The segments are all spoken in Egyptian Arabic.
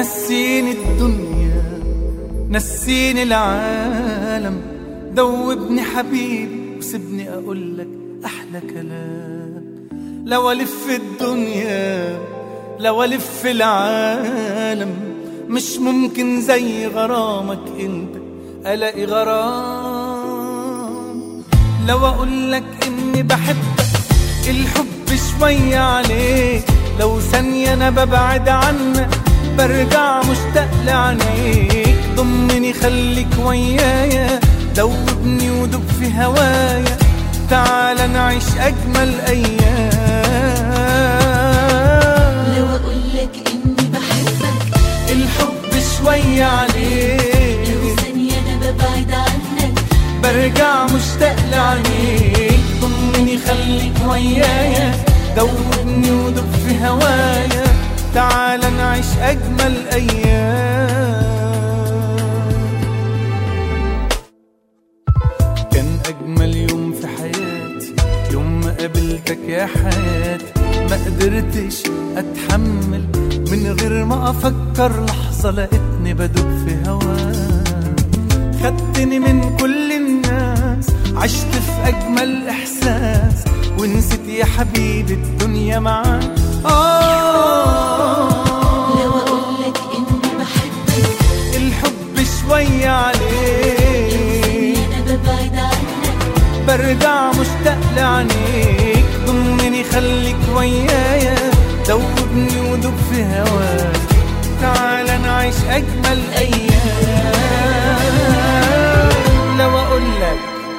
نسيني الدنيا نسيني العالم دوبني حبيبي وسيبني اقول لك احلى كلام لو الف الدنيا لو الف العالم مش ممكن زي غرامك انت الاقي غرام لو اقول لك اني بحبك الحب شوية عليك لو ثانية انا ببعد عنك برجع مشتاق لعينيك ضمني خليك ويايا دوبني ودوب في هوايا تعال نعيش اجمل ايام لو اقولك اني بحبك الحب شوية عليك لو ثانية انا ببعد عنك برجع مشتاق لعينيك ضمني خليك ويايا دوبني ودوب في هوايا تعال نعيش اجمل ايام كان اجمل يوم في حياتي يوم ما قابلتك يا حياتي ما قدرتش اتحمل من غير ما افكر لحظه لقيتني بدوب في هواك خدتني من كل الناس عشت في اجمل احساس ونسيت يا حبيبي الدنيا معاك آه لو اقولك اني بحبك الحب شوية عليك ثانية انا ببعد عنك برجع مشتاق لعينيك ضمني خليك ويايا دوبني ودوب في هواك تعال نعيش اجمل ايام لو اقول لك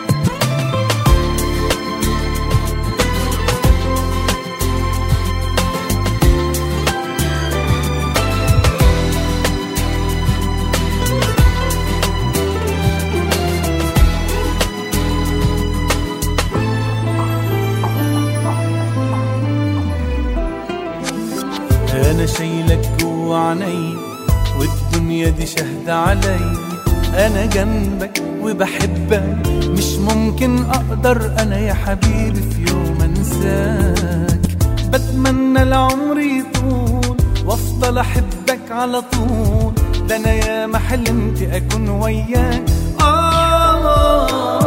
انا شايلك جوا عيني والدنيا دي شاهدة علي انا جنبك وبحبك مش ممكن اقدر انا يا حبيبي في يوم انساك بتمنى العمر يطول وافضل احبك على طول ده انا يا ما حلمت اكون وياك آه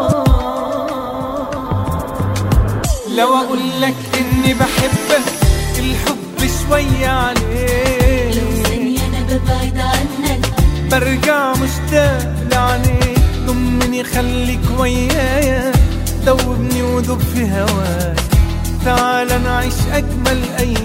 لو اقول لك اني بحبك الحب شوية عليك لو ثانية انا ببعد عنك برجع مشتاق لعينيك ضمني خليك ويايا دوبني ودوب في هواك تعال نعيش اجمل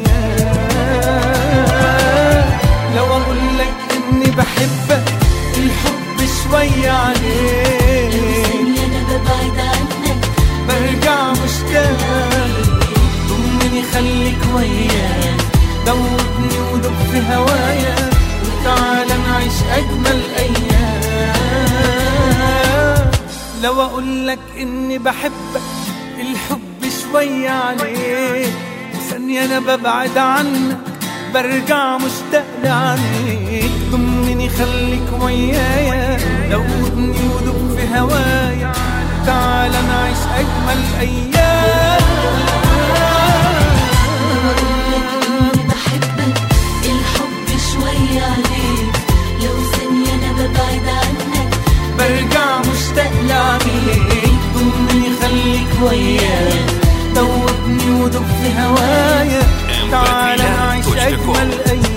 ايام لو اقول لك اني بحبك الحب شوية عليك ثانية انا ببعد عنك برجع مشتاق ضمني خليك ويايا دوبني ودوب في هوايا وتعال نعيش اجمل ايام لو اقول لك اني بحبك الحب شوية عليك ثانية انا ببعد عنك برجع مشتاق لعنيك ضمني خليك ويايا دوبني ودوب في هوايا تعال نعيش اجمل ايام بقولك اني بحبك الحب شوية عليك لو ثانية انا ببعد عنك برجع مشتاق لعينيك ضمني خليك ويايا دوبني ودوب في هوايا تعال نعيش اجمل ايام